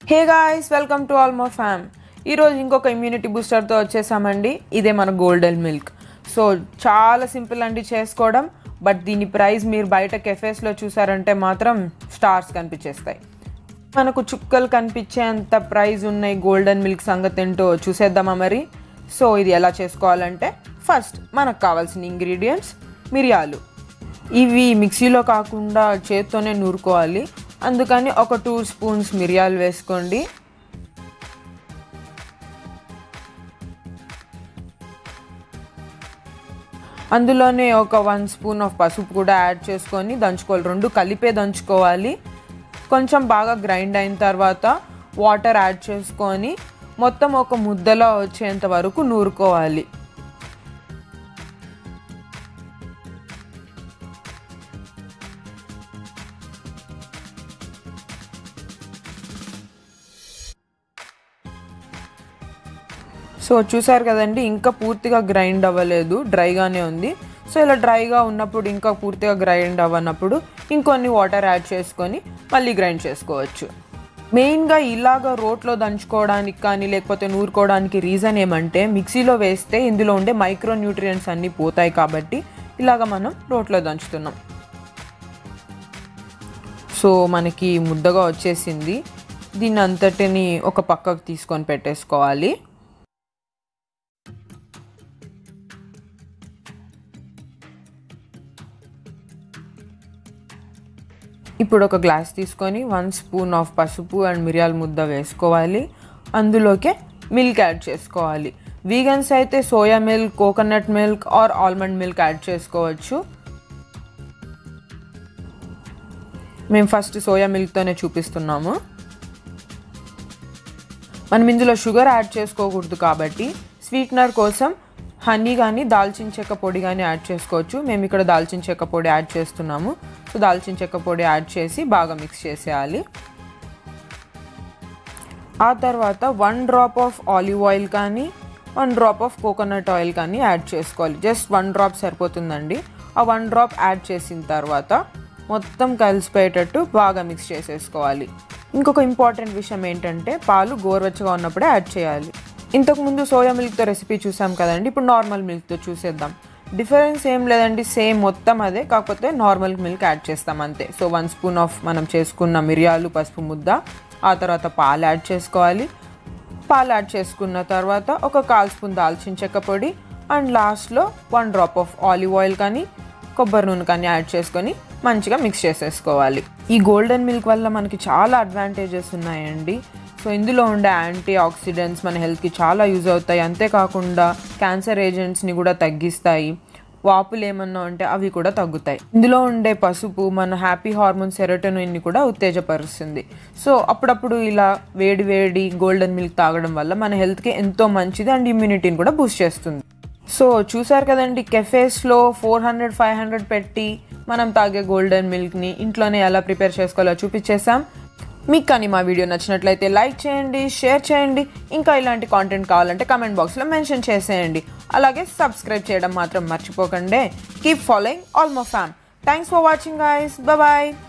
hey guys welcome to all more fam ఈరోజు ఇంకొక immunity బూస్టర్తో వచ్చేసామండి ఇదే మన గోల్డెన్ మిల్క్ సో చాలా సింపుల్ అండి చేసుకోవడం బట్ దీని ప్రైస్ మీరు బయట కెఫేస్లో చూసారంటే మాత్రం స్టార్స్ కనిపించేస్తాయి మనకు చుక్కలు కనిపించేంత ప్రైస్ ఉన్నాయి గోల్డెన్ మిల్క్ సంగతి ఏంటో చూసేద్దామా మరి సో ఇది ఎలా చేసుకోవాలంటే ఫస్ట్ మనకు కావాల్సిన ఇంగ్రీడియంట్స్ మిరియాలు ఇవి మిక్సీలో కాకుండా చేత్తోనే నూరుకోవాలి అందుకని ఒక టూ స్పూన్స్ మిరియాలు వేసుకోండి అందులోనే ఒక వన్ స్పూన్ ఆఫ్ పసుపు కూడా యాడ్ చేసుకొని దంచుకోవాలి రెండు కలిపే దంచుకోవాలి కొంచెం బాగా గ్రైండ్ అయిన తర్వాత వాటర్ యాడ్ చేసుకొని మొత్తం ఒక ముద్దలో వచ్చేంత వరకు నూరుకోవాలి సో చూసారు కదండి ఇంకా పూర్తిగా గ్రైండ్ అవ్వలేదు డ్రైగానే ఉంది సో ఇలా డ్రైగా ఉన్నప్పుడు ఇంకా పూర్తిగా గ్రైండ్ అవ్వనప్పుడు ఇంకొన్ని వాటర్ యాడ్ చేసుకొని మళ్ళీ గ్రైండ్ చేసుకోవచ్చు మెయిన్గా ఇలాగ రోట్లో దంచుకోవడానికి కానీ లేకపోతే నూరుకోవడానికి రీజన్ ఏమంటే మిక్సీలో వేస్తే ఇందులో ఉండే మైక్రో న్యూట్రియంట్స్ అన్నీ పోతాయి కాబట్టి ఇలాగ మనం రోట్లో దంచుతున్నాం సో మనకి ముద్దగా వచ్చేసింది దీన్ని అంతటిని ఒక పక్కకు తీసుకొని పెట్టేసుకోవాలి ఇప్పుడు ఒక గ్లాస్ తీసుకొని వన్ స్పూన్ ఆఫ్ పసుపు అండ్ మిరియాల ముద్ద వేసుకోవాలి అందులోకే మిల్క్ యాడ్ చేసుకోవాలి వీగన్స్ అయితే soya milk coconut milk or almond milk add చేసుకోవచ్చు మేము ఫస్ట్ సోయా మిల్క్తోనే చూపిస్తున్నాము మనం ఇందులో షుగర్ యాడ్ చేసుకోకూడదు కాబట్టి స్వీట్నర్ కోసం హనీ కానీ దాల్చిన చెక్క పొడి కానీ యాడ్ చేసుకోవచ్చు మేము ఇక్కడ దాల్చిన చెక్క పొడి యాడ్ చేస్తున్నాము సో దాల్చిన చెక్క పొడి యాడ్ చేసి బాగా మిక్స్ చేసేయాలి ఆ తర్వాత one drop of olive oil కానీ one drop of coconut oil కానీ యాడ్ చేసుకోవాలి జస్ట్ వన్ డ్రాప్ సరిపోతుందండి ఆ వన్ డ్రాప్ యాడ్ చేసిన తర్వాత మొత్తం కలిసిపోయేటట్టు బాగా మిక్స్ చేసేసుకోవాలి ఇంకొక ఇంపార్టెంట్ విషయం ఏంటంటే పాలు గోరువెచ్చగా ఉన్నప్పుడే యాడ్ చేయాలి ఇంతకుముందు సోయా మిల్క్తో రెసిపీ చూసాం కదండి ఇప్పుడు నార్మల్ మిల్క్తో చూసేద్దాం డిఫరెన్స్ ఏం లేదండి సేమ్ మొత్తం అదే కాకపోతే నార్మల్ మిల్క్ యాడ్ చేస్తాం అంతే సో వన్ స్పూన్ ఆఫ్ మనం చేసుకున్న మిరియాలు పసుపు ముద్ద ఆ తర్వాత పాలు యాడ్ చేసుకోవాలి పాలు యాడ్ చేసుకున్న తర్వాత ఒక కాల్ స్పూన్ దాల్చిన చెక్క పొడి అండ్ లాస్ట్లో one drop of olive oil కానీ కొబ్బరి నూనె కానీ యాడ్ చేసుకొని మంచిగా మిక్స్ చేసేసుకోవాలి ఈ గోల్డెన్ మిల్క్ వల్ల మనకి చాలా అడ్వాంటేజెస్ ఉన్నాయండి సో ఇందులో ఉండే యాంటీ ఆక్సిడెంట్స్ మన హెల్త్కి చాలా యూజ్ అవుతాయి అంతేకాకుండా క్యాన్సర్ ఏజెంట్స్ని కూడా తగ్గిస్తాయి వాపులు ఏమన్నా ఉంటే అవి కూడా తగ్గుతాయి ఇందులో ఉండే పసుపు మన హ్యాపీ హార్మోన్ సెరోటోనిన్ని కూడా ఉత్తేజపరుస్తుంది సో అప్పుడప్పుడు ఇలా వేడి వేడి గోల్డెన్ మిల్క్ తాగడం వల్ల మన హెల్త్కి ఎంతో మంచిది అండ్ ఇమ్యూనిటీని కూడా బూస్ట్ చేస్తుంది సో చూసారు కదండి కెఫేస్లో ఫోర్ హండ్రెడ్ ఫైవ్ హండ్రెడ్ పెట్టి మనం తాగే గోల్డెన్ మిల్క్ని ఇంట్లోనే ఎలా ప్రిపేర్ చేసుకోవాలో చూపించేసాం మీకు కానీ మా వీడియో నచ్చినట్లయితే లైక్ చేయండి షేర్ చేయండి ఇంకా ఇలాంటి కాంటెంట్ కావాలంటే కమెంట్ బాక్స్లో మెన్షన్ చేసేయండి అలాగే సబ్స్క్రైబ్ చేయడం మాత్రం మర్చిపోకండి keep following all more fam thanks for watching guys bye